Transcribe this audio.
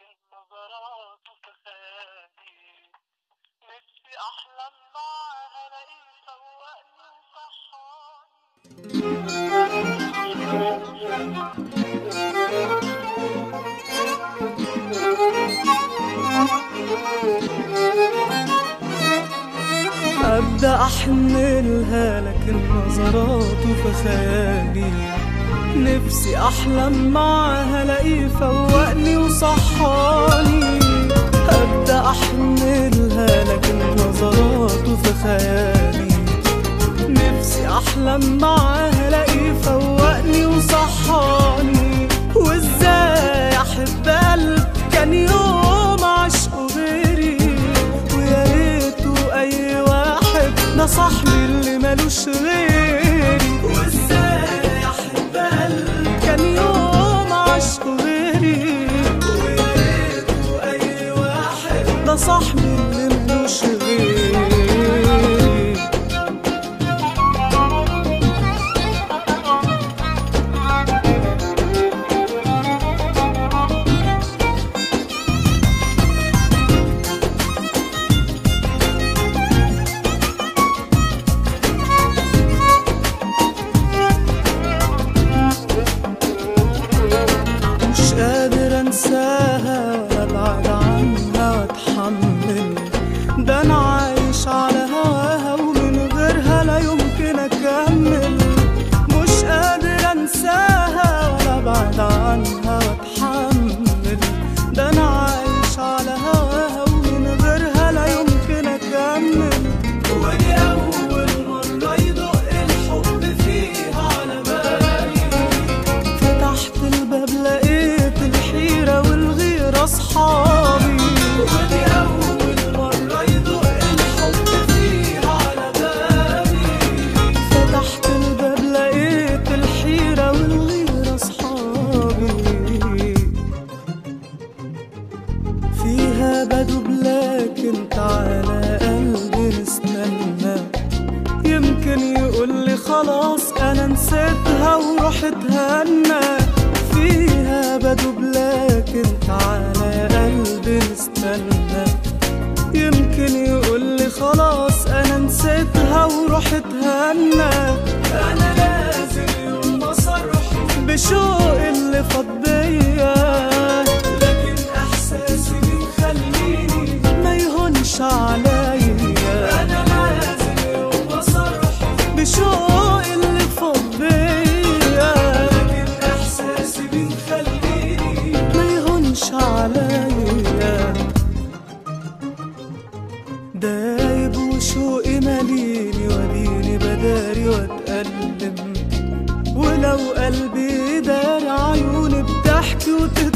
لكن نظراته في خيالي نفسي احلم معاها الاقيه فوقني وصحاني أبدأ أحملها لكن نظراته في خيالي نفسي أحلم معاها ألاقيه فوقني وصحاني أبدأ أحملها لكن نظراته في خيالي نفسي أحلم معاها ألاقيه فوقني وصحاني وإزاي أحب قلب كان يوم عشقه غيري ويا ريته أي واحد نصحني اللي ملوش غيري وإزاي أحب قلب كان يوم عشقه غيري ويا ريته أي واحد نصحني اللي ملوش غيري مش قادر انساها ولا ابعد عنها واتحمل ده انا عايش على هواها ومن غيرها لا يمكن اكمل مش قادر انساها ولا ابعد عنها واتحمل ده انا عايش على هواها ومن غيرها لا يمكن اكمل ودي اول مره يدق الحب فيها على بالي فتحت الباب لقيت الحيرة والغيرة أصحابي ودي أول مرة يدق الحب فيها على بالي فتحت الباب لقيت الحيرة والغيرة أصحابي فيها بدوب لكن تعالى قلبي نستنى يمكن يقول لي خلاص انا نسيتها وروح اتهنى فيها بدوب لكن تعالى قلبي نستنى يمكن يقول لي خلاص انا نسيتها وروح اتهنى انا لازم يوم ما اصرح بشوق اللي فاض بيا لكن احساسي بيخليني ما يهونش عليا انا لازم يوم اصرح بشوق اللي فاض بيا لكن احساسي بيخليني ما يهونش عليا دايب وشوقي ماليني وديني بداري واتألم ولو قلبي داري عيوني بتحكي وتتكلم